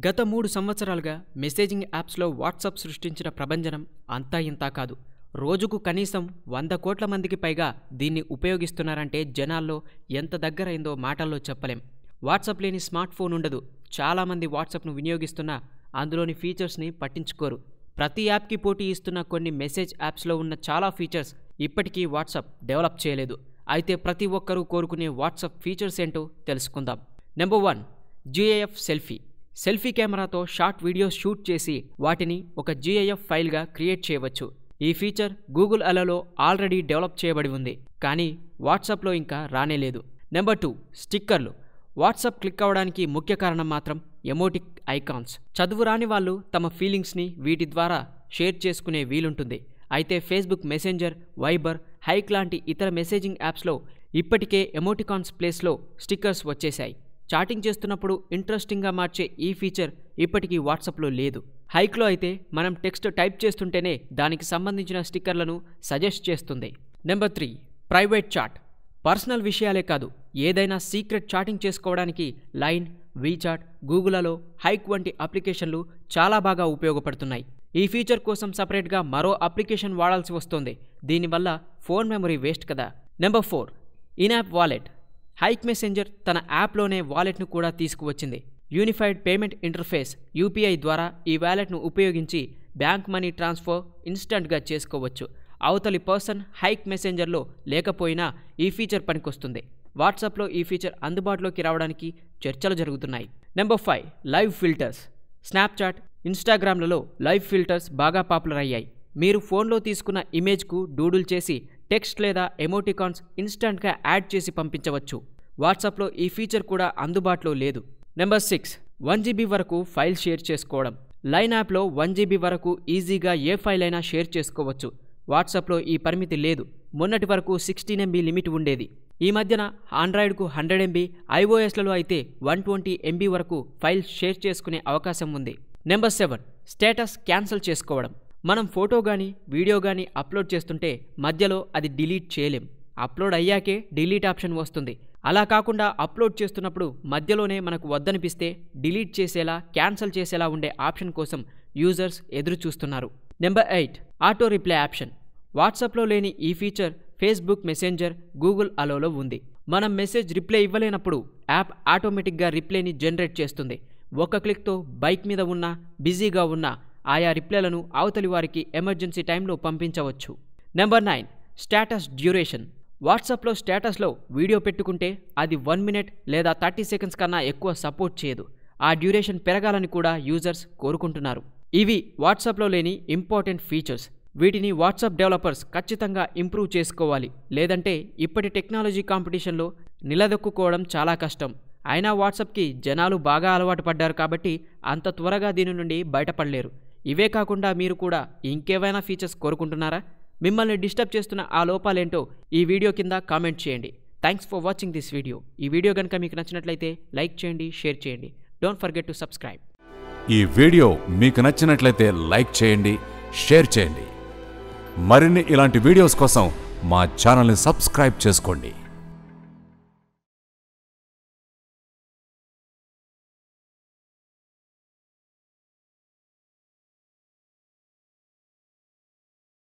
గత మూడు సంవత్సరాలుగా మెసేజింగ్ యాప్స్లో వాట్సాప్ సృష్టించిన ప్రభంజనం అంతా ఇంతా కాదు రోజుకు కనీసం వంద కోట్ల మందికి పైగా దీన్ని ఉపయోగిస్తున్నారంటే జనాల్లో ఎంత దగ్గరైందో మాటల్లో చెప్పలేం వాట్సాప్ లేని స్మార్ట్ ఫోన్ ఉండదు చాలామంది వాట్సాప్ను వినియోగిస్తున్నా అందులోని ఫీచర్స్ని పట్టించుకోరు ప్రతి యాప్కి పోటీ ఇస్తున్న కొన్ని మెసేజ్ యాప్స్లో ఉన్న చాలా ఫీచర్స్ ఇప్పటికీ వాట్సాప్ డెవలప్ చేయలేదు అయితే ప్రతి ఒక్కరూ కోరుకునే వాట్సాప్ ఫీచర్స్ ఏంటో తెలుసుకుందాం number one GIF selfie selfie కెమెరాతో షార్ట్ వీడియోస్ షూట్ చేసి వాటిని ఒక జిఐఎఫ్ ఫైల్గా క్రియేట్ చేయవచ్చు ఈ ఫీచర్ గూగుల్ అలలో ఆల్రెడీ డెవలప్ చేయబడి ఉంది కానీ వాట్సాప్లో ఇంకా రానేలేదు నెంబర్ టూ స్టిక్కర్లు వాట్సాప్ క్లిక్ అవ్వడానికి ముఖ్య కారణం మాత్రం ఎమోటిక్ ఐకాన్స్ చదువు రాని వాళ్ళు తమ ఫీలింగ్స్ని వీటి ద్వారా షేర్ చేసుకునే వీలుంటుంది అయితే ఫేస్బుక్ మెసెంజర్ వైబర్ హైక్ లాంటి ఇతర మెసేజింగ్ యాప్స్లో ఇప్పటికే ఎమోటికాన్స్ ప్లేస్లో స్టిక్కర్స్ వచ్చేశాయి చాటింగ్ చేస్తున్నప్పుడు ఇంట్రెస్టింగ్గా మార్చే ఈ ఫీచర్ ఇప్పటికీ వాట్సాప్లో లేదు హైక్లో అయితే మనం టెక్స్ట్ టైప్ చేస్తుంటేనే దానికి సంబంధించిన స్టిక్కర్లను సజెస్ట్ చేస్తుంది number three private chat personal విషయాలే కాదు ఏదైనా సీక్రెట్ చాటింగ్ చేసుకోవడానికి లైన్ వీచాట్ గూగులలో హైక్ వంటి అప్లికేషన్లు చాలా బాగా ఉపయోగపడుతున్నాయి ఈ ఫీచర్ కోసం సపరేట్గా మరో అప్లికేషన్ వాడాల్సి వస్తుంది దీనివల్ల ఫోన్ మెమరీ వేస్ట్ కదా number four in app wallet Hike messenger తన యాప్లోనే వాలెట్ను కూడా తీసుకువచ్చింది యూనిఫైడ్ పేమెంట్ ఇంటర్ఫేస్ యూపీఐ ద్వారా ఈ వాలెట్ను ఉపయోగించి బ్యాంక్ మనీ ట్రాన్స్ఫర్ ఇన్స్టంట్గా చేసుకోవచ్చు అవతలి పర్సన్ హైక్ మెసెంజర్లో లేకపోయినా ఈ ఫీచర్ పనికొస్తుంది వాట్సాప్లో ఈ ఫీచర్ అందుబాటులోకి రావడానికి చర్చలు జరుగుతున్నాయి number five live filters Snapchat ఇన్స్టాగ్రామ్లలో లైవ్ ఫిల్టర్స్ బాగా పాపులర్ అయ్యాయి మీరు ఫోన్లో తీసుకున్న ఇమేజ్కు డూడుల్ చేసి టెక్స్ట్ లేదా ఎమోటికాన్స్ ఇన్స్టంట్గా యాడ్ చేసి పంపించవచ్చు వాట్సాప్లో ఈ ఫీచర్ కూడా అందుబాటులో లేదు నెంబర్ సిక్స్ వన్ జీబీ వరకు ఫైల్ షేర్ చేసుకోవడం లైన్ యాప్లో వన్ జీబీ వరకు ఈజీగా ఏ ఫైల్ అయినా షేర్ చేసుకోవచ్చు వాట్సాప్లో ఈ పరిమితి లేదు మొన్నటి వరకు సిక్స్టీన్ ఎంబీ లిమిట్ ఉండేది ఈ మధ్యన ఆండ్రాయిడ్కు హండ్రెడ్ ఎంబీ ఐఓఎస్లలో అయితే వన్ ట్వంటీ ఎంబీ వరకు ఫైల్ షేర్ చేసుకునే అవకాశం ఉంది నెంబర్ సెవెన్ స్టేటస్ క్యాన్సిల్ చేసుకోవడం మనం ఫోటో కానీ వీడియో కానీ అప్లోడ్ చేస్తుంటే మధ్యలో అది డిలీట్ చేయలేం అప్లోడ్ అయ్యాకే డిలీట్ ఆప్షన్ వస్తుంది అలా కాకుండా అప్లోడ్ చేస్తున్నప్పుడు మధ్యలోనే మనకు వద్దనిపిస్తే డిలీట్ చేసేలా క్యాన్సిల్ చేసేలా ఉండే ఆప్షన్ కోసం యూజర్స్ ఎదురు చూస్తున్నారు number eight auto reply option వాట్సాప్లో లేని ఈ ఫీచర్ ఫేస్బుక్ మెసెంజర్ గూగుల్ అలోలో ఉంది మనం మెసేజ్ రిప్లై ఇవ్వలేనప్పుడు యాప్ ఆటోమేటిక్గా రిప్లైని జనరేట్ చేస్తుంది ఒక క్లిక్తో బైక్ మీద ఉన్న బిజీగా ఉన్న ఆయా రిప్లైలను అవతలి వారికి ఎమర్జెన్సీ టైంలో పంపించవచ్చు నెంబర్ నైన్ స్టేటస్ డ్యూరేషన్ వాట్సాప్లో స్టేటస్లో వీడియో పెట్టుకుంటే అది వన్ మినిట్ లేదా థర్టీ సెకండ్స్ కన్నా ఎక్కువ సపోర్ట్ చేయదు ఆ డ్యూరేషన్ పెరగాలని కూడా యూజర్స్ కోరుకుంటున్నారు ఇవి వాట్సాప్లో లేని ఇంపార్టెంట్ ఫీచర్స్ వీటిని వాట్సాప్ డెవలపర్స్ ఖచ్చితంగా ఇంప్రూవ్ చేసుకోవాలి లేదంటే ఇప్పటి టెక్నాలజీ కాంపిటీషన్లో నిలదొక్కుకోవడం చాలా కష్టం అయినా వాట్సాప్కి జనాలు బాగా అలవాటు పడ్డారు కాబట్టి అంత త్వరగా దీని నుండి బయటపడలేరు ఇవే కాకుండా మీరు కూడా ఇంకేవైనా ఫీచర్స్ కోరుకుంటున్నారా మిమ్మల్ని డిస్టర్బ్ చేస్తున్న ఆ లోపాలేంటో ఈ వీడియో కింద కామెంట్ చేయండి thanks for watching this video ఈ వీడియో కనుక మీకు నచ్చినట్లయితే లైక్ చేయండి షేర్ చేయండి డోంట్ ఫర్గెట్ టు సబ్స్క్రైబ్ ఈ వీడియో మీకు నచ్చినట్లయితే లైక్ చేయండి షేర్ చేయండి మరిన్ని ఇలాంటి వీడియోస్ కోసం మా ఛానల్ని సబ్స్క్రైబ్ చేసుకోండి